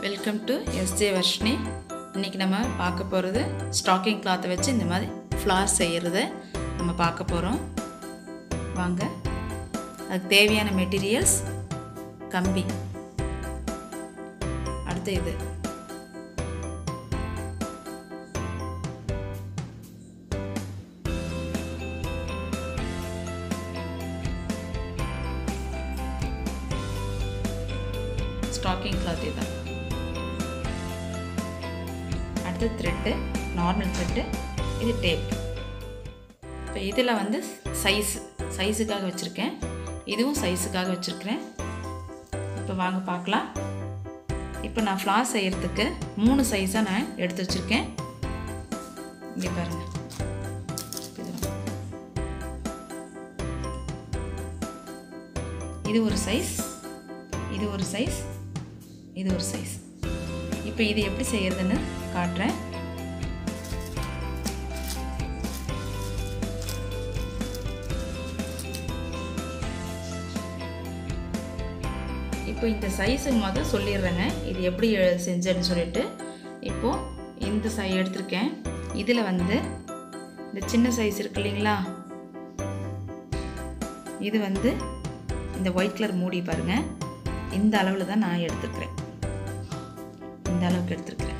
welcome to SJ Varshini இன்றைக்கி நம்ம பார்க்க போகிறது ஸ்டாக்கிங் கிளாத்தை வச்சு இந்த மாதிரி ஃப்ளார் செய்கிறத நம்ம பார்க்க போகிறோம் வாங்க அதுக்கு தேவையான மெட்டீரியல்ஸ் கம்பி அடுத்து இது ஸ்டாக்கிங் கிளாத் இதுதான் அடுத்து த்ரெட்டு நார்மல் த்ரெட்டு இது டேப் இப்போ இதில் வந்து சைஸ் சைஸுக்காக வச்சுருக்கேன் இதுவும் சைஸுக்காக வச்சுருக்கிறேன் இப்போ வாங்க பார்க்கலாம் இப்போ நான் ஃப்ளார் செய்கிறதுக்கு மூணு சைஸாக நான் எடுத்து வச்சுருக்கேன் இங்கே பாருங்கள் இது ஒரு சைஸ் இது ஒரு சைஸ் இது ஒரு சைஸ் இப்போ இது எப்படி செய்யறதுன்னு காட்டுறேன் இப்போ இந்த சைஸு முதல் சொல்லிடுறேங்க இது எப்படி செஞ்சேன்னு சொல்லிட்டு இப்போது இந்த சை எடுத்திருக்கேன் இதில் வந்து இந்த சின்ன சைஸ் இருக்கு இல்லைங்களா இது வந்து இந்த ஒயிட் கலர் மூடி பாருங்கள் இந்த அளவில் தான் நான் எடுத்துருக்கிறேன் இந்த அளவுக்கு எடுத்துருக்கிறேன்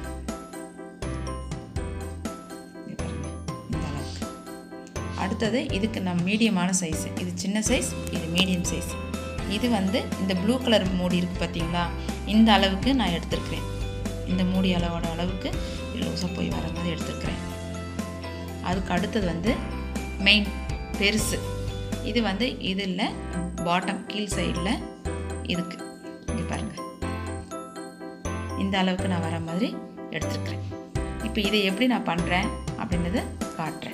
இந்த அளவுக்கு அடுத்தது இதுக்கு நான் மீடியமான சைஸ் இது சின்ன சைஸ் இது மீடியம் சைஸ் இது வந்து இந்த ப்ளூ கலர் மூடி இருக்குது பார்த்தீங்களா இந்த அளவுக்கு நான் எடுத்துருக்கிறேன் இந்த மூடி அளவோட அளவுக்கு லூஸாக போய் வர மாதிரி எடுத்துருக்கிறேன் அதுக்கு அடுத்தது வந்து மெயின் பெருசு இது வந்து இது இல்லை பாட்டம் கீழ் சைடில் இதுக்கு இங்கே பாருங்கள் இந்த அளவுக்கு நான் வர மாதிரி எடுத்துருக்கிறேன் இப்போ இதை எப்படி நான் பண்ணுறேன் அப்படின்றத காட்டுறேன்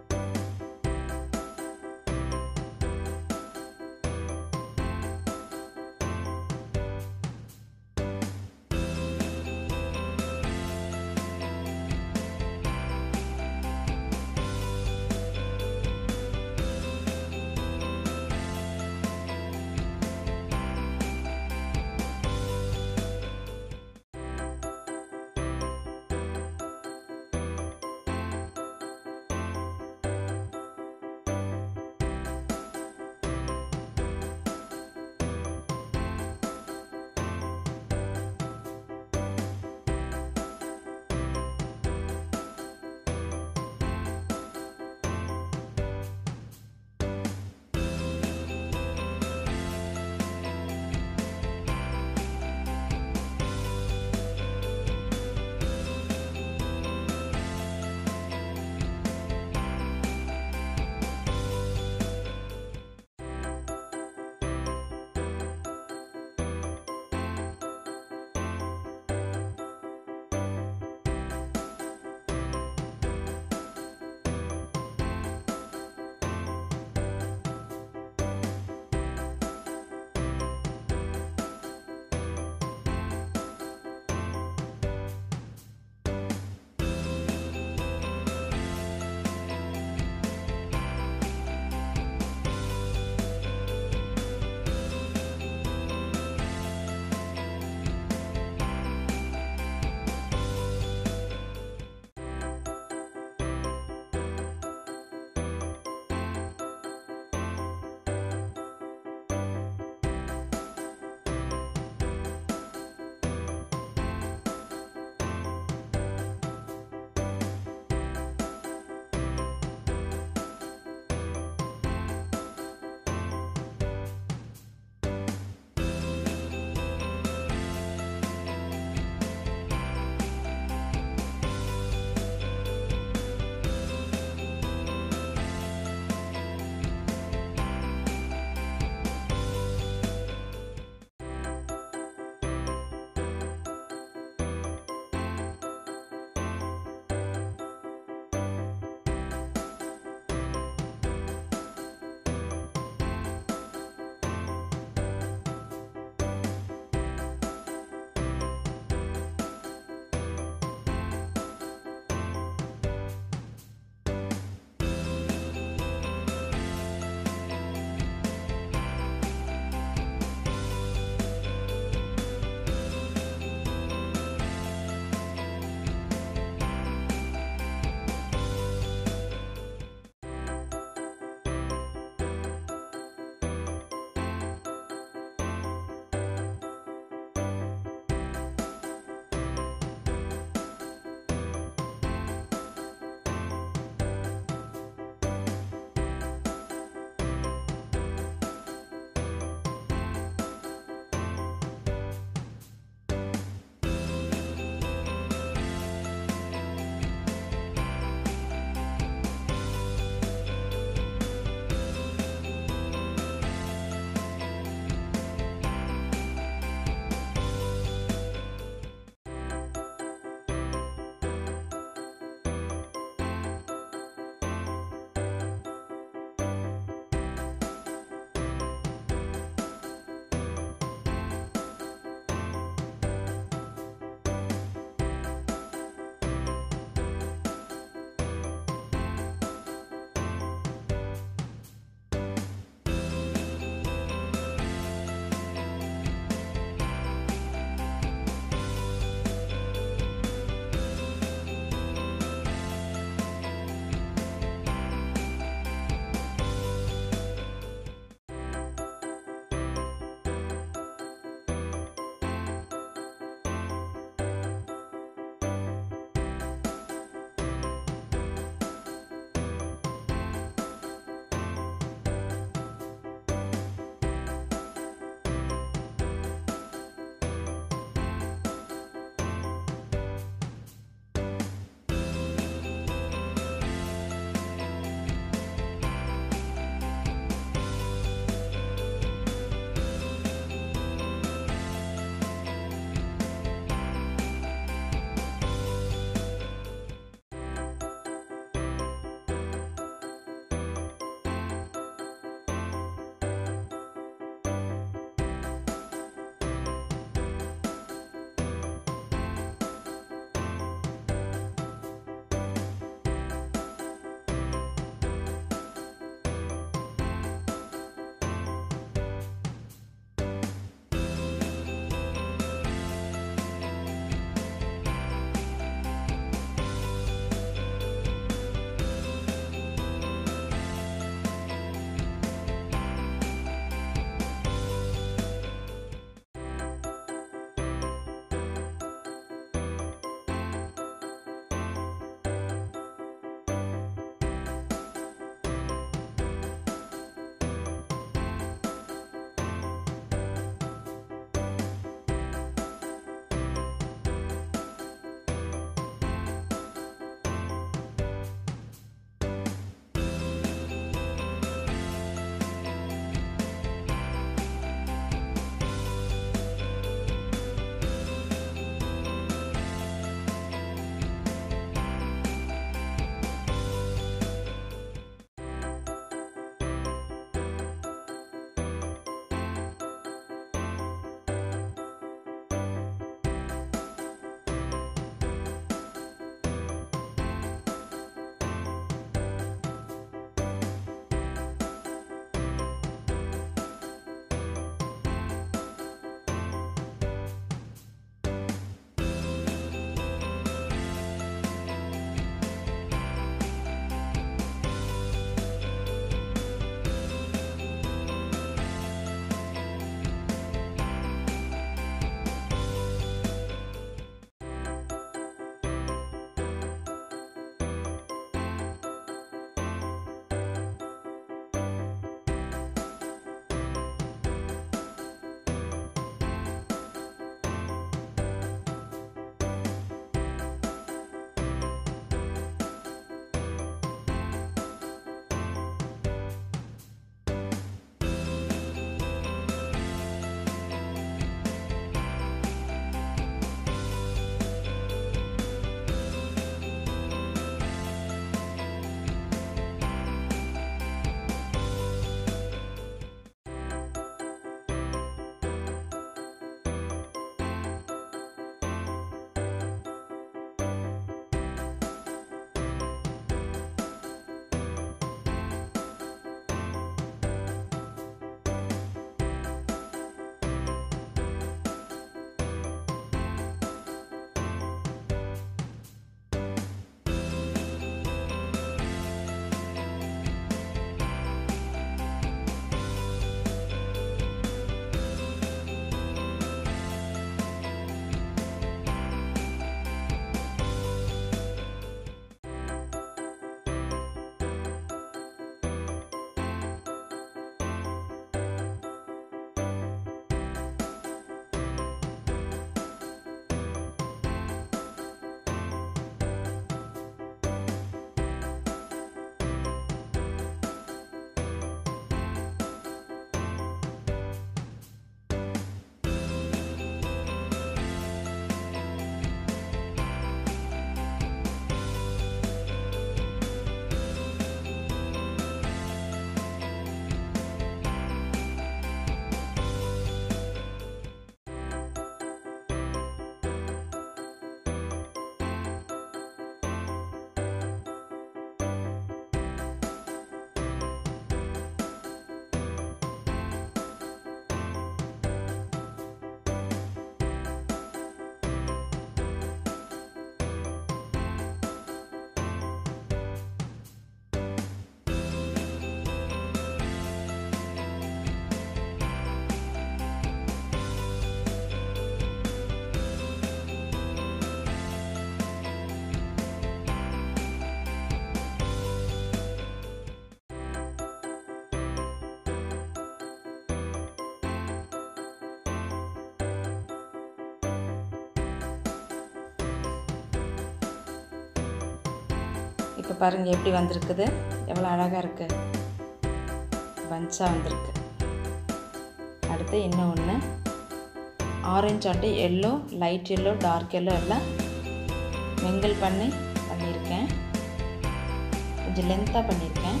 இப்போ பாருங்கள் எப்படி வந்திருக்குது எவ்வளோ அழகாக இருக்குது பஞ்சாக வந்திருக்கு அடுத்து இன்னும் ஒன்று ஆரஞ்சு ஆட்டு yellow light yellow dark yellow எல்லாம் மிங்கிள் பண்ணி பண்ணியிருக்கேன் கொஞ்சம் லென்த்தாக பண்ணியிருக்கேன்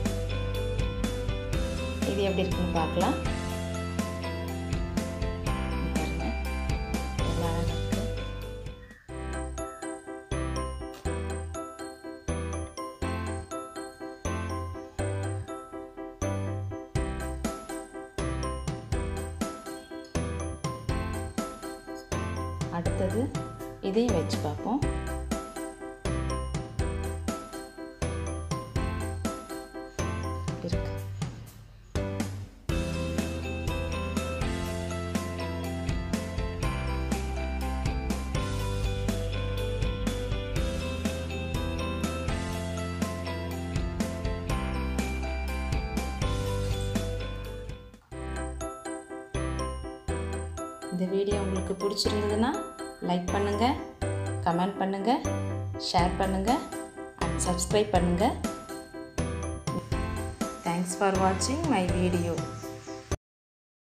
இது எப்படி இருக்குன்னு பார்க்கலாம் பாருங்க எவ்வளோ அழகாக இருக்குது அடுத்தது இதையும் வச்சு பார்ப்போம் இருக்கு இந்த வீடியோ உங்களுக்கு பிடிச்சிருந்ததுன்னா லைக் பண்ணுங்கள் கமெண்ட் பண்ணுங்கள் ஷேர் பண்ணுங்கள் அண்ட் சப்ஸ்கிரைப் பண்ணுங்கள் தேங்க்ஸ் ஃபார் வாட்சிங் மை வீடியோ